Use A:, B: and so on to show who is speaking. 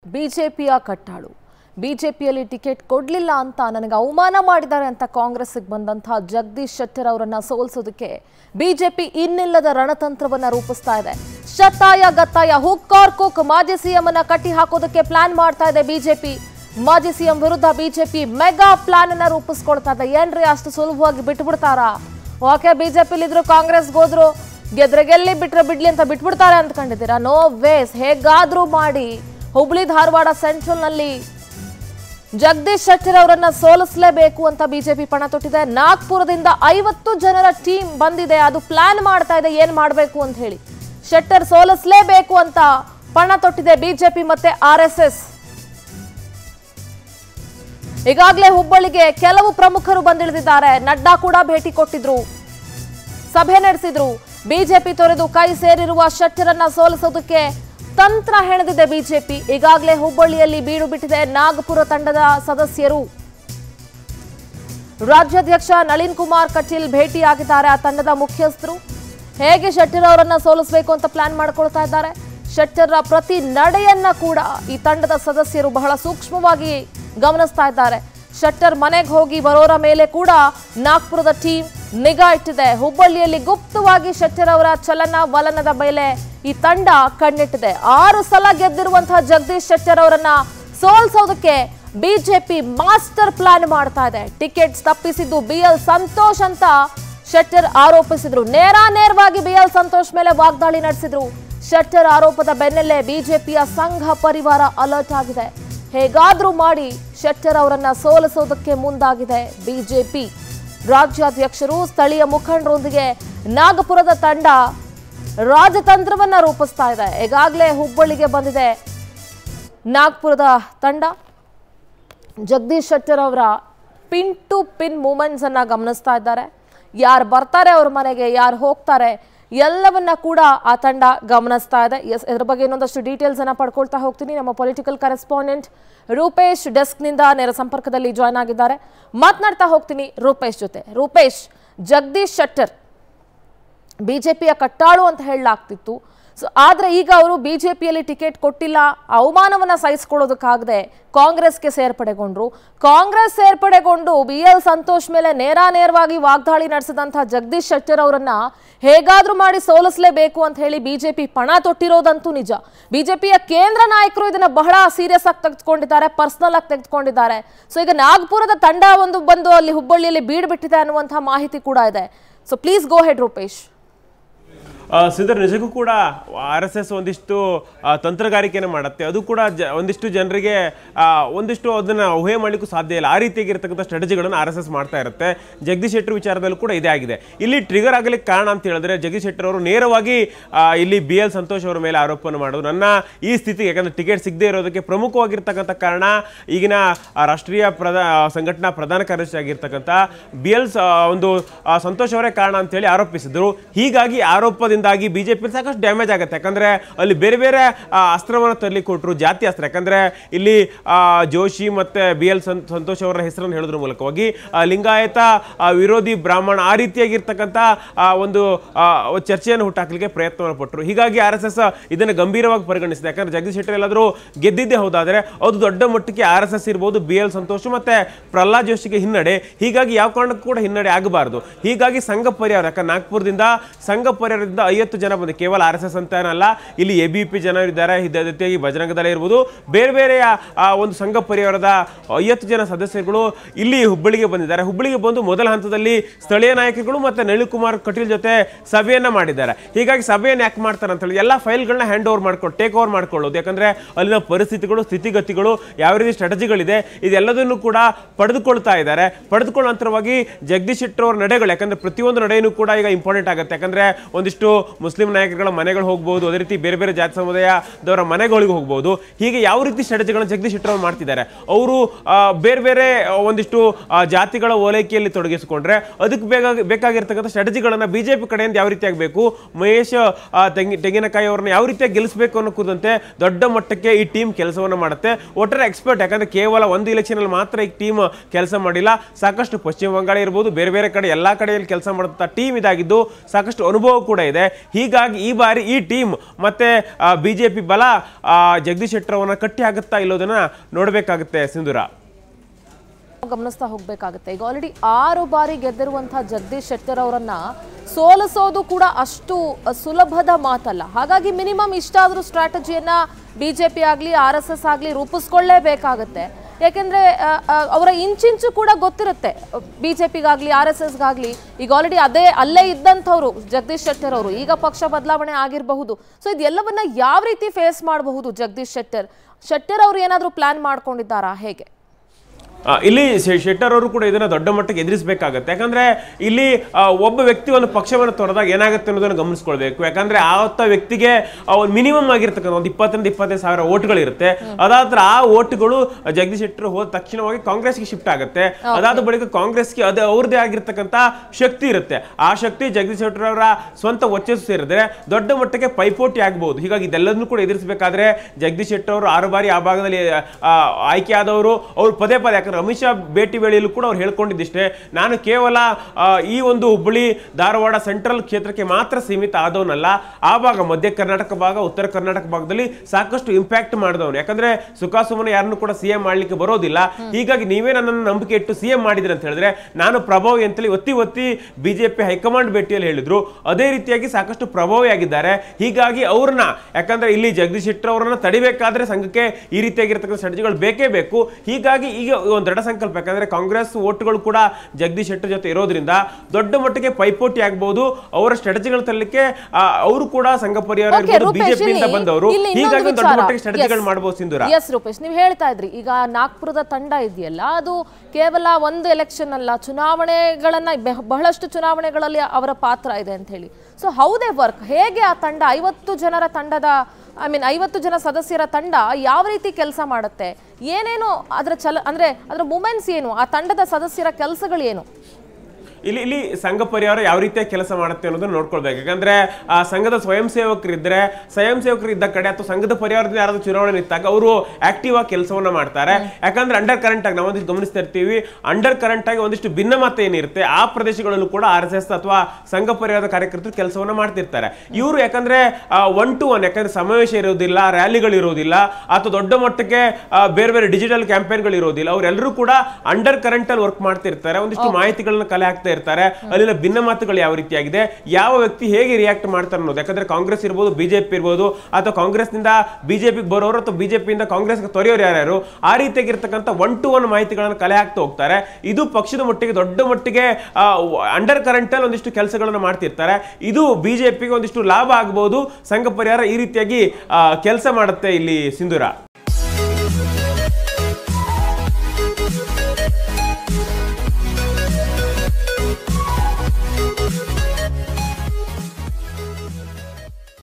A: ಬಿಜೆಪಿಯ ಕಟ್ಟಾಳು ಬಿಜೆಪಿಯಲ್ಲಿ ಟಿಕೆಟ್ ಕೊಡ್ಲಿಲ್ಲ ಅಂತ ನನಗೆ ಅವಮಾನ ಮಾಡಿದ್ದಾರೆ ಅಂತ ಕಾಂಗ್ರೆಸ್ಗೆ ಬಂದಂತಹ ಜಗದೀಶ್ ಶೆಟ್ಟರ್ ಅವರನ್ನ ಸೋಲಿಸೋದಕ್ಕೆ ಬಿಜೆಪಿ ಇನ್ನಿಲ್ಲದ ರಣತಂತ್ರವನ್ನ ರೂಪಿಸ್ತಾ ಇದೆ ಶತಾಯ ಗತ್ತಾಯ ಹುಕ್ ಆರ್ ಕುಕ್ ಮಾಜಿ ಸಿಎಂ ಅನ್ನ ಕಟ್ಟಿ ಹಾಕೋದಕ್ಕೆ ಪ್ಲಾನ್ ಮಾಡ್ತಾ ಇದೆ ಬಿಜೆಪಿ ಮಾಜಿ ಸಿಎಂ ವಿರುದ್ಧ ಬಿಜೆಪಿ ಮೆಗಾ ಪ್ಲಾನ್ ಅನ್ನ ರೂಪಿಸ್ಕೊಳ್ತಾ ಇದೆ ಏನ್ರಿ ಅಷ್ಟು ಸುಲಭವಾಗಿ ಬಿಟ್ಬಿಡ್ತಾರಾ ಓಕೆ ಬಿಜೆಪಿಲಿ ಇದ್ರು ಕಾಂಗ್ರೆಸ್ಗೆ ಹೋದ್ರು ಗೆದ್ರೆ ಗೆಲ್ಲಿ ಬಿಟ್ರೆ ಬಿಡ್ಲಿ ಅಂತ ಬಿಟ್ಬಿಡ್ತಾರೆ ಅಂದ್ಕೊಂಡಿದ್ದೀರಾ ನೋ ವೇಸ್ ಹೇಗಾದ್ರೂ ಮಾಡಿ ಹುಬ್ಳಿ ಧಾರವಾಡ ಸೆಂಟ್ರಲ್ ನಲ್ಲಿ ಜಗದೀಶ್ ಶೆಟ್ಟರ್ ಅವರನ್ನ ಸೋಲಿಸಲೇಬೇಕು ಅಂತ ಬಿಜೆಪಿ ಪಣ ತೊಟ್ಟಿದೆ ನಾಗ್ಪುರದಿಂದ ಐವತ್ತು ಜನರ ಟೀಮ್ ಬಂದಿದೆ ಅದು ಪ್ಲಾನ್ ಮಾಡ್ತಾ ಇದೆ ಏನ್ ಮಾಡಬೇಕು ಅಂತ ಹೇಳಿ ಶೆಟ್ಟರ್ ಸೋಲಿಸಲೇಬೇಕು ಅಂತ ಪಣ ತೊಟ್ಟಿದೆ ಬಿಜೆಪಿ ಮತ್ತೆ ಆರ್ ಎಸ್ ಎಸ್ ಈಗಾಗಲೇ ಹುಬ್ಬಳ್ಳಿಗೆ ಕೆಲವು ಪ್ರಮುಖರು ಬಂದಿಳಿದಿದ್ದಾರೆ ನಡ್ಡಾ ಕೂಡ ಭೇಟಿ ಕೊಟ್ಟಿದ್ರು ಸಭೆ ನಡೆಸಿದ್ರು ಬಿಜೆಪಿ ತೊರೆದು ಕೈ ಸೇರಿರುವ ಶೆಟ್ಟರನ್ನ ಸೋಲಿಸೋದಕ್ಕೆ ತಂತ್ರ ಹೆಣೆದಿದೆ ಬಿಜೆಪಿ ಈಗಾಗಲೇ ಹುಬ್ಬಳ್ಳಿಯಲ್ಲಿ ಬೀಡು ಬಿಟ್ಟಿದೆ ನಾಗಪುರ ತಂಡದ ಸದಸ್ಯರು ರಾಜ್ಯಾಧ್ಯಕ್ಷ ನಳಿನ್ ಕುಮಾರ್ ಕಟೀಲ್ ಭೇಟಿಯಾಗಿದ್ದಾರೆ ಆ ತಂಡದ ಮುಖ್ಯಸ್ಥರು ಹೇಗೆ ಶೆಟ್ಟರ್ ಅವರನ್ನ ಸೋಲಿಸಬೇಕು ಅಂತ ಪ್ಲಾನ್ ಮಾಡ್ಕೊಳ್ತಾ ಇದ್ದಾರೆ ಶೆಟ್ಟರ್ರ ಪ್ರತಿ ನಡೆಯನ್ನ ಕೂಡ ಈ ತಂಡದ ಸದಸ್ಯರು ಬಹಳ ಸೂಕ್ಷ್ಮವಾಗಿ ಗಮನಿಸ್ತಾ ಇದ್ದಾರೆ ಶೆಟ್ಟರ್ ಮನೆಗೆ ಹೋಗಿ ಬರೋರ ಮೇಲೆ ಕೂಡ ನಾಗ್ಪುರದ ಟೀಮ್ ನಿಗಾ ಇಟ್ಟಿದೆ ಹುಬ್ಬಳ್ಳಿಯಲ್ಲಿ ಗುಪ್ತವಾಗಿ ಶೆಟ್ಟರ್ ಅವರ ಚಲನ ವಲನದ ಮೇಲೆ ಈ ತಂಡ ಕಣ್ಣಿಟ್ಟಿದೆ ಆರು ಸಲ ಗೆದ್ದಿರುವಂತಹ ಜಗದೀಶ್ ಶೆಟ್ಟರ್ ಅವರನ್ನ ಸೋಲ್ಸೋದಕ್ಕೆ ಬಿಜೆಪಿ ಮಾಸ್ಟರ್ ಪ್ಲಾನ್ ಮಾಡ್ತಾ ಇದೆ ಟಿಕೆಟ್ಸ್ ತಪ್ಪಿಸಿದ್ದು ಬಿ ಎಲ್ ಸಂತೋಷ್ ಅಂತ ಶೆಟ್ಟರ್ ಆರೋಪಿಸಿದ್ರು ನೇರ ನೇರವಾಗಿ ಬಿ ಎಲ್ ಸಂತೋಷ್ ಮೇಲೆ ವಾಗ್ದಾಳಿ ನಡೆಸಿದ್ರು ಶೆಟ್ಟರ್ ಆರೋಪದ ಬೆನ್ನಲ್ಲೇ ಬಿಜೆಪಿಯ ಸಂಘ ಪರಿವಾರ ಅಲರ್ಟ್ ಆಗಿದೆ ಹೇಗಾದ್ರೂ ಮಾಡಿ ಶೆಟ್ಟರ್ ಅವರನ್ನ ಸೋಲಿಸೋದಕ್ಕೆ ಮುಂದಾಗಿದೆ ಬಿಜೆಪಿ ರಾಜ್ಯಾಧ್ಯಕ್ಷರು ಸ್ಥಳೀಯ ಮುಖಂಡರೊಂದಿಗೆ ನಾಗಪುರದ ತಂಡ ರಾಜತಂತ್ರವನ್ನ ರೂಪಿಸ್ತಾ ಇದೆ ಈಗಾಗಲೇ ಹುಬ್ಬಳ್ಳಿಗೆ ಬಂದಿದೆ ನಾಗ್ಪುರದ ತಂಡ ಜಗದೀಶ್ ಶೆಟ್ಟರ್ ಅವರ ಪಿನ್ ಟು ಪಿನ್ ಮೂಮೆಂಟ್ಸ್ ಅನ್ನ ಗಮನಿಸ್ತಾ ಇದ್ದಾರೆ ಯಾರು ಬರ್ತಾರೆ ಅವ್ರ ಮನೆಗೆ ಯಾರು ಹೋಗ್ತಾರೆ ಎಲ್ಲವನ್ನ ಕೂಡ ಆ ತಂಡ ಗಮನಿಸ್ತಾ ಇದೆ ಎಸ್ ಇದ್ರ ಬಗ್ಗೆ ಇನ್ನೊಂದಷ್ಟು ಡೀಟೇಲ್ಸ್ ಅನ್ನ ಪಡ್ಕೊಳ್ತಾ ಹೋಗ್ತೀನಿ ನಮ್ಮ ಪೊಲಿಟಿಕಲ್ ಕರೆಸ್ಪಾಂಡೆಂಟ್ ರೂಪೇಶ್ ಡೆಸ್ಕ್ನಿಂದ ನೇರ ಸಂಪರ್ಕದಲ್ಲಿ ಜಾಯ್ನ್ ಆಗಿದ್ದಾರೆ ಮಾತನಾಡ್ತಾ ಹೋಗ್ತೀನಿ ರೂಪೇಶ್ ಜೊತೆ ರೂಪೇಶ್ ಜಗದೀಶ್ ಶೆಟ್ಟರ್ ಬಿಜೆಪಿಯ ಕಟ್ಟಾಳು ಅಂತ ಹೇಳಲಾಗ್ತಿತ್ತು ಸೊ ಆದ್ರೆ ಈಗ ಅವರು ಬಿಜೆಪಿಯಲ್ಲಿ ಟಿಕೆಟ್ ಕೊಟ್ಟಿಲ್ಲ ಅವಮಾನವನ್ನ ಸಹಿಸ್ಕೊಳ್ಳೋದಕ್ಕಾಗದೆ ಕಾಂಗ್ರೆಸ್ಗೆ ಸೇರ್ಪಡೆಗೊಂಡ್ರು ಕಾಂಗ್ರೆಸ್ ಸೇರ್ಪಡೆಗೊಂಡು ಬಿ ಎಲ್ ಸಂತೋಷ್ ಮೇಲೆ ನೇರ ನೇರವಾಗಿ ವಾಗ್ದಾಳಿ ನಡೆಸಿದಂತಹ ಜಗದೀಶ್ ಶೆಟ್ಟರ್ ಅವರನ್ನ ಹೇಗಾದ್ರೂ ಮಾಡಿ ಸೋಲಿಸಲೇಬೇಕು ಅಂತ ಹೇಳಿ ಬಿಜೆಪಿ ಪಣ ತೊಟ್ಟಿರೋದಂತೂ ನಿಜ ಬಿಜೆಪಿಯ ಕೇಂದ್ರ ನಾಯಕರು ಇದನ್ನ ಬಹಳ ಸೀರಿಯಸ್ ಆಗಿ ತೆಗೆದುಕೊಂಡಿದ್ದಾರೆ ಪರ್ಸನಲ್ ಆಗಿ ತೆಗೆದುಕೊಂಡಿದ್ದಾರೆ ಸೊ ಈಗ ನಾಗ್ಪುರದ ತಂಡ ಒಂದು ಬಂದು ಅಲ್ಲಿ ಹುಬ್ಬಳ್ಳಿಯಲ್ಲಿ ಬೀಡ್ ಬಿಟ್ಟಿದೆ ಅನ್ನುವಂತಹ ಮಾಹಿತಿ ಕೂಡ ಇದೆ so please go ahead Rupesh
B: ಆ, ಸಿದ್ಧರ್ ನಿಜಕ್ಕೂ ಕೂಡ ಆರ್ ಎಸ್ ಎಸ್ ಒಂದಿಷ್ಟು ಆ, ತಂತ್ರಗಾರಿಕೆಯನ್ನು ಮಾಡುತ್ತೆ ಅದು ಕೂಡ ಜ ಒಂದಿಷ್ಟು ಜನರಿಗೆ ಆ, ಒಂದಿಷ್ಟು ಅದನ್ನು ಊಹೆ ಮಾಡಲಿಕ್ಕೂ ಸಾಧ್ಯ ಇಲ್ಲ ಆ ರೀತಿಯಾಗಿರ್ತಕ್ಕಂಥ ಸ್ಟ್ರಾಟಜಿಗಳನ್ನು ಆರ್ ಎಸ್ ಎಸ್ ಮಾಡ್ತಾ ಇರುತ್ತೆ ಜಗದೀಶ್ ಶೆಟ್ಟರ್ ವಿಚಾರದಲ್ಲೂ ಕೂಡ ಇದೇ ಆಗಿದೆ ಇಲ್ಲಿ ಟ್ರಿಗರ್ ಆಗಲಿಕ್ಕೆ ಕಾರಣ ಅಂತ ಹೇಳಿದ್ರೆ ಜಗದೀಶ್ ಶೆಟ್ಟರ್ ಅವರು ನೇರವಾಗಿ ಆ, ಇಲ್ಲಿ ಬಿ ಎಲ್ ಸಂತೋಷ್ ಅವರ ಮೇಲೆ ಆರೋಪವನ್ನು ಮಾಡೋದು ನನ್ನ ಈ ಸ್ಥಿತಿಗೆ ಯಾಕಂದ್ರೆ ಟಿಕೆಟ್ ಸಿಗದೆ ಇರೋದಕ್ಕೆ ಪ್ರಮುಖವಾಗಿರ್ತಕ್ಕಂಥ ಕಾರಣ ಈಗಿನ ಆ, ರಾಷ್ಟ್ರೀಯ ಪ್ರಧಾ ಸಂಘಟನಾ ಪ್ರಧಾನ ಕಾರ್ಯದರ್ಶಿ ಆಗಿರ್ತಕ್ಕಂಥ ಬಿ ಎಲ್ ಒಂದು ಆ, ಸಂತೋಷ್ ಅವರೇ ಕಾರಣ ಅಂತೇಳಿ ಆರೋಪಿಸಿದ್ರು ಹೀಗಾಗಿ ಆರೋಪದಿಂದಾಗಿ ಬಿಜೆಪಿ ಸಾಕಷ್ಟು ಡ್ಯಾಮೇಜ್ ಆಗುತ್ತೆ ಯಾಕಂದ್ರೆ ಅಲ್ಲಿ ಬೇರೆ ಬೇರೆ ಆ, ಅಸ್ತ್ರವನ್ನು ತರಲಿ ಕೊಟ್ಟರು ಜಾತಿ ಅಸ್ತ್ರ ಯಾಕಂದ್ರೆ ಇಲ್ಲಿ ಆ, ಜೋಶಿ ಮತ್ತೆ ಬಿ ಎಲ್ ಸಂತೋಷ್ ಅವರ ಹೆಸರನ್ನು ಹೇಳೋದ್ರ ಮೂಲಕವಾಗಿ ಆ, ಲಿಂಗಾಯತ ಆ, ವಿರೋಧಿ ಬ್ರಾಹ್ಮಣ ಆ ರೀತಿಯಾಗಿರ್ತಕ್ಕಂಥ ಆ, ಒಂದು ಆ, ಚರ್ಚೆಯನ್ನು ಹುಟ್ಟಾಕಲಿಕ್ಕೆ ಪ್ರಯತ್ನವನ್ನು ಪಟ್ಟರು ಹೀಗಾಗಿ ಆರ್ ಎಸ್ ಎಸ್ ಇದನ್ನು ಗಂಭೀರವಾಗಿ ಪರಿಗಣಿಸಿದೆ ಯಾಕಂದ್ರೆ ಜಗದೀಶ್ ಶೆಟ್ಟರ್ ಎಲ್ಲಾದರೂ ಗೆದ್ದಿದ್ದೇ ಹೌದಾದ್ರೆ ಅದು ದೊಡ್ಡ ಮಟ್ಟಕ್ಕೆ ಆರ್ ಎಸ್ ಎಸ್ ಇರ್ಬೋದು ಬಿ ಎಲ್ ಸಂತೋಷ್ ಮತ್ತೆ ಪ್ರಹ್ಲಾದ್ ಜೋಶಿಗೆ ಹಿನ್ನಡೆ ಹೀಗಾಗಿ ಯಾವ ಕಾರಣಕ್ಕೂ ಕೂಡ ಹಿನ್ನಡೆ ಆಗಬಾರದು ಹೀಗಾಗಿ ಸಂಘ ಪರಿವಾರ ಯಾಕಂದ್ರೆ ನಾಗ್ಪುರದಿಂದ ಸಂಘ ಪರಿವಾರದಿಂದ ಐವತ್ತು ಜನ ಬಂದು ಕೇವಲ ಆರ್ ಎಸ್ ಎಸ್ ಅಂತ ಏನಲ್ಲ ಇಲ್ಲಿ ಎ ಬಿ ಪಿ ಜನ ಇದ್ದಾರೆ ಇದೇ ರೀತಿಯಾಗಿ ಬಜರಂಗ ದಳ ಇರ್ಬೋದು ಬೇರೆ ಬೇರೆಯ ಆ, ಒಂದು ಸಂಘ ಪರಿವಾರದ ಐವತ್ತು ಜನ ಸದಸ್ಯರುಗಳು ಇಲ್ಲಿ ಹುಬ್ಬಳ್ಳಿಗೆ ಬಂದಿದ್ದಾರೆ ಹುಬ್ಬಳ್ಳಿಗೆ ಬಂದು ಮೊದಲ ಹಂತದಲ್ಲಿ ಸ್ಥಳೀಯ ನಾಯಕರುಗಳು ಮತ್ತೆ ನಳಿನ್ ಕುಮಾರ್ ಕಟೀಲ್ ಜೊತೆ ಸಭೆಯನ್ನ ಮಾಡಿದ್ದಾರೆ ಹೀಗಾಗಿ ಸಭೆಯನ್ನು ಯಾಕೆ ಮಾಡ್ತಾರೆ ಅಂತ ಹೇಳಿ ಎಲ್ಲ ಫೈಲ್ಗಳನ್ನ ಹ್ಯಾಂಡ್ ಓವರ್ ಮಾಡ್ಕೊಂಡು ಟೇಕ್ ಓವರ್ ಮಾಡ್ಕೊಳ್ಳೋದು ಯಾಕಂದ್ರೆ ಅಲ್ಲಿನ ಪರಿಸ್ಥಿತಿಗಳು ಸ್ಥಿತಿಗತಿಗಳು ಯಾವ ರೀತಿ ಸ್ಟ್ರಾಟಜಿಗಳಿದೆ ಇದೆಲ್ಲದನ್ನು ಕೂಡ ಪಡೆದುಕೊಳ್ತಾ ಇದ್ದಾರೆ ಪಡೆದುಕೊಳ್ಳೋ ನಂತರವಾಗಿ ಜಗದೀಶ್ ಶೆಟ್ಟರ್ ಅವರ ನಡೆಗಳು ಯಾಕಂದ್ರೆ ಪ್ರತಿಯೊಂದು ನಡೆಯೂ ಕೂಡ ಈಗ ಇಂಪಾರ್ಟೆಂಟ್ ಆಗುತ್ತೆ ಯಾಕಂದ್ರೆ ಒಂದಿಷ್ಟು ಮುಸ್ಲಿಂ ನಾಯಕರುಗಳ ಮನೆಗಳು ಹೋಗ್ಬೋದು ಅದೇ ರೀತಿ ಬೇರೆ ಬೇರೆ ಜಾತಿ ಸಮುದಾಯದವರ ಮನೆಗಳಿಗೆ ಹೋಗ್ಬೋದು ಹೀಗೆ ಯಾವ ರೀತಿ ಸ್ಟ್ರಾಟಜಿಗಳನ್ನ ಜಗದೀಶ್ ಶೆಟ್ಟರ್ ಅವರು ಮಾಡ್ತಿದ್ದಾರೆ ಅವರು ಬೇರೆ ಬೇರೆ ಆ, ಒಂದಿಷ್ಟು ಆ, ಜಾತಿಗಳ ಓಲೈಕೆಯಲ್ಲಿ ತೊಡಗಿಸಿಕೊಂಡ್ರೆ ಅದಕ್ಕೆ ಬೇಕಾಗಿ ಬೇಕಾಗಿರ್ತಕ್ಕಂಥ ಸ್ಟ್ರಾಟಜಿಗಳನ್ನ ಬಿಜೆಪಿ ಕಡೆಯಿಂದ ಯಾವ ರೀತಿ ಆಗಬೇಕು ಮಹೇಶ್ ಆ, ತೆಂಗಿ ತೆಂಗಿನಕಾಯಿ ಅವ್ರನ್ನ ಯಾವ ರೀತಿಯಾಗಿ ಗೆಲ್ಲಿಸಬೇಕು ಅನ್ನೋ ಕುರಿತಂತೆ ದೊಡ್ಡ ಮಟ್ಟಕ್ಕೆ ಈ ಟೀಮ್ ಕೆಲಸವನ್ನು ಮಾಡುತ್ತೆ ಒಟ್ಟಾರೆ ಎಕ್ಸ್ಪರ್ಟ್ ಯಾಕಂದ್ರೆ ಕೇವಲ ಒಂದು ಇಲೆಕ್ಷನ್ ಅಲ್ಲಿ ಮಾತ್ರ ಈ ಟೀಮ್ ಕೆಲಸ ಮಾಡಿಲ್ಲ ಸಾಕಷ್ಟು ಪಶ್ಚಿಮ ಬಂಗಾಳ ಇರ್ಬೋದು ಬೇರೆ ಬೇರೆ ಕಡೆ ಎಲ್ಲಾ ಕಡೆಯಲ್ಲಿ ಕೆಲಸ ಮಾಡುತ್ತ ಟೀಮ್ ಇದಾಗಿದ್ದು ಸಾಕಷ್ಟು ಅನುಭವ ಕೂಡ ಇದೆ ಹೀಗಾಗಿ ಈ ಬಾರಿ ಈ ಟೀಮ್ ಮತ್ತೆ ಬಿಜೆಪಿ ಬಲ ಆ, ಜಗದೀಶ್ ಶೆಟ್ಟರ್ ಅವರನ್ನ ಕಟ್ಟಿ ಹಾಕುತ್ತಾ ಇಲ್ಲೋದನ್ನ ನೋಡಬೇಕಾಗುತ್ತೆ ಸಿಂಧೂರ
A: ಗಮನಿಸ್ತಾ ಹೋಗ್ಬೇಕಾಗುತ್ತೆ ಈಗ ಆಲ್ರೆಡಿ ಆರು ಬಾರಿ ಗೆದ್ದಿರುವಂತಹ ಜಗದೀಶ್ ಶೆಟ್ಟರ್ ಅವರನ್ನ ಸೋಲಿಸೋದು ಕೂಡ ಅಷ್ಟು ಸುಲಭದ ಮಾತಲ್ಲ ಹಾಗಾಗಿ ಮಿನಿಮಮ್ ಇಷ್ಟಾದ್ರೂ ಸ್ಟ್ರಾಟಜಿಯನ್ನ ಬಿಜೆಪಿ ಆಗ್ಲಿ ಆರ್ ಎಸ್ ಎಸ್ ಆಗ್ಲಿ ರೂಪಿಸ್ಕೊಳ್ಳೇಬೇಕಾಗತ್ತೆ ಯಾಕೆಂದ್ರೆ ಆ, ಆ, ಅವರ ಇಂಚಿಂಚು ಕೂಡ ಗೊತ್ತಿರುತ್ತೆ ಬಿಜೆಪಿಗಾಗ್ಲಿ ಆರ್ ಎಸ್ ಎಸ್ಗಾಗ್ಲಿ ಈಗ ಆಲ್ರೆಡಿ ಅದೇ ಅಲ್ಲೇ ಇದ್ದಂಥವ್ರು ಜಗದೀಶ್ ಶೆಟ್ಟರ್ ಅವರು ಈಗ ಪಕ್ಷ ಬದಲಾವಣೆ ಆಗಿರಬಹುದು ಸೊ ಇದೆಲ್ಲವನ್ನ ಯಾವ ರೀತಿ ಫೇಸ್ ಮಾಡಬಹುದು ಜಗದೀಶ್ ಶೆಟ್ಟರ್ ಶೆಟ್ಟರ್ ಅವರು ಏನಾದರೂ ಪ್ಲಾನ್ ಮಾಡ್ಕೊಂಡಿದ್ದಾರಾ ಹೇಗೆ
B: ಆ, ಇಲ್ಲಿ ಶೆ- ಶೆಟ್ಟರ್ ಅವರು ಕೂಡ ಇದನ್ನ ದೊಡ್ಡ ಮಟ್ಟಕ್ಕೆ ಎದುರಿಸಬೇಕಾಗತ್ತೆ ಯಾಕಂದ್ರೆ ಇಲ್ಲಿ ಆ, ಒಬ್ಬ ವ್ಯಕ್ತಿ ಒಂದು ಪಕ್ಷವನ್ನು ತೊರೆದಾಗ ಏನಾಗುತ್ತೆ ಅನ್ನೋದನ್ನ ಗಮನಿಸ್ಕೊಳ್ಬೇಕು ಯಾಕಂದ್ರೆ ಆ ಹೊತ್ತ ವ್ಯಕ್ತಿಗೆ ಆ, ಒಂದು ಮಿನಿಮಮ್ ಆಗಿರ್ತಕ್ಕಂಥ ಒಂದು ಇಪ್ಪತ್ತರಿಂದ ಇಪ್ಪತ್ತೈದು ಸಾವಿರ ಓಟ್ಗಳಿರುತ್ತೆ ಅದಾದ್ರೆ ಆ ಓಟ್ಗಳು ಜಗದೀಶ್ ಶೆಟ್ಟರ್ ಹೋದ ತಕ್ಷಣವಾಗಿ ಕಾಂಗ್ರೆಸ್ಗೆ ಶಿಫ್ಟ್ ಆಗುತ್ತೆ ಅದಾದ ಬಳಿಕ ಕಾಂಗ್ರೆಸ್ಗೆ ಅದು ಅವ್ರದೇ ಆಗಿರ್ತಕ್ಕಂಥ ಶಕ್ತಿ ಇರುತ್ತೆ ಆ ಶಕ್ತಿ ಜಗದೀಶ್ ಶೆಟ್ಟರ್ ಅವರ ಸ್ವಂತ ವರ್ಚಸ್ಸು ಸೇರಿದ್ರೆ ದೊಡ್ಡ ಮಟ್ಟಕ್ಕೆ ಪೈಪೋಟಿ ಆಗಬಹುದು ಹೀಗಾಗಿ ಇದೆಲ್ಲದನ್ನು ಕೂಡ ಎದುರಿಸಬೇಕಾದ್ರೆ ಜಗದೀಶ್ ಶೆಟ್ಟರ್ ಅವರು ಆರು ಬಾರಿ ಆ ಭಾಗದಲ್ಲಿ ಆ, ಆಯ್ಕೆ ಆದವರು ಅವ್ರು ಪದೇ ಪದೇ ಯಾಕಂದ್ರೆ ಅಮಿತ್ ಶಾ ಭೇಟಿ ವೇಳೆಯಲ್ಲೂ ಕೂಡ ಅವ್ರು ಹೇಳ್ಕೊಂಡಿದ್ದಿಷ್ಟೇ ನಾನು ಕೇವಲ ಆ, ಈ ಒಂದು ಹುಬ್ಬಳ್ಳಿ ಧಾರವಾಡ ಸೆಂಟ್ರಲ್ ಕ್ಷೇತ್ರಕ್ಕೆ ಮಾತ್ರ ಸೀಮಿತ ಆದವನಲ್ಲ ಆ ಭಾಗ ಮಧ್ಯ ಕರ್ನಾಟಕ ಭಾಗ ಉತ್ತರ ಕರ್ನಾಟಕ ಭಾಗದಲ್ಲಿ ಸಾಕಷ್ಟು ಇಂಪ್ಯಾಕ್ಟ್ ಮಾಡಿದವನು ಯಾಕಂದ್ರೆ ಸುಖಾಸುಮನ ಯಾರನ್ನು ಕೂಡ ಸಿಎಂ ಮಾಡ್ಲಿಕ್ಕೆ ಬರೋದಿಲ್ಲ ಹೀಗಾಗಿ ನೀವೇ ನನ್ನನ್ನು ನಂಬಿಕೆ ಇಟ್ಟು ಸಿಎಂ ಮಾಡಿದ್ರಿ ಅಂತ ಹೇಳಿದ್ರೆ ನಾನು ಪ್ರಭಾವಿ ಅಂತೇಳಿ ಒತ್ತಿ ಒತ್ತಿ ಬಿಜೆಪಿ ಹೈಕಮಾಂಡ್ ಭೇಟಿಯಲ್ಲಿ ಹೇಳಿದ್ರು ಅದೇ ರೀತಿಯಾಗಿ ಸಾಕಷ್ಟು ಪ್ರಭಾವಿಯಾಗಿದ್ದಾರೆ ಹೀಗಾಗಿ ಅವ್ರನ್ನ ಯಾಕಂದ್ರೆ ಇಲ್ಲಿ ಜಗದೀಶ್ ಶೆಟ್ಟರ್ ಅವರನ್ನ ತಡಿಬೇಕಾದ್ರೆ ಸಂಘಕ್ಕೆ ಈ ರೀತಿಯಾಗಿರ್ತಕ್ಕಂಥ ಸ್ಟ್ರಾಟಜಿಗಳು ಬೇಕೇ ಬೇಕು ಹೀಗಾಗಿ ಈಗ ಒಂದು ದೃಢ ಸಂಕಲ್ಪ ಯಾಕಂದ್ರೆ ಕಾಂಗ್ರೆಸ್ ಓಟ್ಗಳು ಕೂಡ ಜಗದೀಶ್ ಶೆಟ್ಟರ್ ಜೊತೆ ಇರೋದ್ರಿಂದ ದೊಡ್ಡ ಮಟ್ಟಿಗೆ ಪೈಪೋಟಿ ಆಗಬಹುದು ಅವರ ಸ್ಟ್ರಾಟಜಿಗಳು ತರಲಿಕ್ಕೆ ಅವರು ಕೂಡ ಸಂಘ ಪರಿವಾರ
A: Okay,
B: ಇರ್ಬೋದು
A: ರೂಪೇಶ್,
B: ಬಿಜೆಪಿಯಿಂದ
A: ಇಲ್ಲಿ-
B: ಬಂದವರು
A: ಇಲ್ಲಿ ಇನ್ನೊಂದು
B: ಹೀಗಾಗಿ ಒಂದು ದೊಡ್ಡ
A: ವಿಚಾರ.
B: ಮಟ್ಟಿಗೆ ಸ್ಟ್ರಾಟಜಿಗಳು
A: Yes.
B: ಮಾಡಬಹುದು ಸಿಂಧೂರ
A: ಎಸ್ ರೂಪೇಶ್ ನೀವು ಹೇಳ್ತಾ ಇದ್ರಿ ಈಗ ನಾಗ್ಪುರದ ತಂಡ ಇದೆಯಲ್ಲ ಅದು ಕೇವಲ ಒಂದು ಎಲೆಕ್ಷನ್ ಅಲ್ಲ ಚುನಾವಣೆಗಳನ್ನ ಬೆ- ಬಹಳಷ್ಟು ಚುನಾವಣೆಗಳಲ್ಲಿ ಅವರ ಪಾತ್ರ ಇದೆ ಅಂತ ಹೇಳಿ ಸೊ ಹೌದೇ ವರ್ಕ್ ಹೇಗೆ ಆ ತಂಡ ಐವತ್ತು ಜನರ ತಂಡದ ಐ ಮೀನ್ ಐವತ್ತು ಜನ ಸದಸ್ಯರ ತಂಡ ಯಾವ ರೀತಿ ಕೆಲಸ ಮಾಡುತ್ತೆ ಏನೇನು ಅದರ ಚಲ ಅಂದ್ರೆ ಅದರ ಮೂಮೆಂಟ್ಸ್ ಏನು ಆ ತಂಡದ ಸದಸ್ಯರ ಕೆಲಸಗಳು ಏನು
B: ಇಲ್ಲಿ ಇಲ್ಲಿ ಸಂಘ ಪರಿವಾರ ಯಾವ ರೀತಿಯ ಕೆಲಸ ಮಾಡುತ್ತೆ ಅನ್ನೋದನ್ನ ನೋಡ್ಕೊಳ್ಬೇಕು ಯಾಕಂದ್ರೆ ಆ ಸಂಘದ ಸ್ವಯಂ ಸೇವಕರಿದ್ರೆ ಸ್ವಯಂ ಸೇವಕರು ಇದ್ದ ಕಡೆ ಅಥವಾ ಸಂಘದ ಪರಿವಾರದಿಂದ ಯಾರಾದ್ರೂ ಚುನಾವಣೆ ನಿಂತಾಗ ಅವರು ಆಕ್ಟಿವ್ ಆಗಿ ಕೆಲಸವನ್ನ ಮಾಡ್ತಾರೆ ಯಾಕಂದ್ರೆ ಅಂಡರ್ ಕರೆಂಟ್ ಆಗಿ ನಾವು ಒಂದಿಷ್ಟು ಗಮನಿಸ್ತಾ ಇರ್ತೀವಿ ಅಂಡರ್ ಕರೆಂಟ್ ಆಗಿ ಒಂದಿಷ್ಟು ಭಿನ್ನಮತ ಏನಿರುತ್ತೆ ಆ ಪ್ರದೇಶಗಳಲ್ಲೂ ಕೂಡ ಆರ್ ಎಸ್ ಎಸ್ ಅಥವಾ ಸಂಘ ಪರಿವಾರದ ಕಾರ್ಯಕರ್ತರು ಕೆಲಸವನ್ನ ಮಾಡ್ತಿರ್ತಾರೆ ಇವರು ಯಾಕಂದ್ರೆ ಒನ್ ಟು ಒನ್ ಯಾಕಂದ್ರೆ ಸಮಾವೇಶ ಇರೋದಿಲ್ಲ ರ್ಯಾಲಿಗಳು ಇರೋದಿಲ್ಲ ಅಥವಾ ದೊಡ್ಡ ಮಟ್ಟಕ್ಕೆ ಆ, ಬೇರೆ ಬೇರೆ ಡಿಜಿಟಲ್ ಕ್ಯಾಂಪೇನ್ಗಳು ಇರೋದಿಲ್ಲ ಅವರೆಲ್ಲರೂ ಕೂಡ ಅಂಡರ್ ಕರೆಂಟ್ ಅಲ್ಲಿ ವರ್ಕ್ ಮಾಡ್ತಿರ್ತಾರೆ ಒಂದಿಷ್ಟು ಮಾಹಿತಿಗಳನ್ನ ಕಲೆ ಹಾಕ್ತಾ ಇರ್ತಾರೆ ಅಲ್ಲಿನ ಭಿನ್ನಮತಗಳು ಯಾವ ರೀತಿಯಾಗಿದೆ ಯಾವ ವ್ಯಕ್ತಿ ಹೇಗೆ ರಿಯಾಕ್ಟ್ ಮಾಡ್ತಾರೆ ಅನ್ನೋದು ಯಾಕಂದ್ರೆ ಕಾಂಗ್ರೆಸ್ ಇರ್ಬೋದು ಬಿಜೆಪಿ ಇರ್ಬೋದು ಅಥವಾ ಕಾಂಗ್ರೆಸ್ನಿಂದ ಬಿಜೆಪಿಗೆ ಬರೋರು ಅಥವಾ ಬಿಜೆಪಿಯಿಂದ ಕಾಂಗ್ರೆಸ್ಗೆ ತೊರೆಯೋರು ಯಾರ್ಯಾರು ಆ ರೀತಿಯಾಗಿರ್ತಕ್ಕಂಥ ಒನ್ ಟು ಒನ್ ಮಾಹಿತಿಗಳನ್ನು ಕಲೆ ಹಾಕ್ತಾ ಹೋಗ್ತಾರೆ ಇದು ಪಕ್ಷದ ಮಟ್ಟಿಗೆ ದೊಡ್ಡ ಮಟ್ಟಿಗೆ ಅಂಡರ್ ಕರೆಂಟ್ ಅಲ್ಲಿ ಒಂದಿಷ್ಟು ಕೆಲಸಗಳನ್ನು ಮಾಡ್ತಿರ್ತಾರೆ ಇದು ಬಿಜೆಪಿಗೆ ಒಂದಿಷ್ಟು ಲಾಭ ಆಗಬಹುದು ಸಂಘ ಪರಿಹಾರ ಈ ರೀತಿಯಾಗಿ ಕೆಲಸ ಮಾಡುತ್ತೆ ಇಲ್ಲಿ ಸಿಂಧೂರ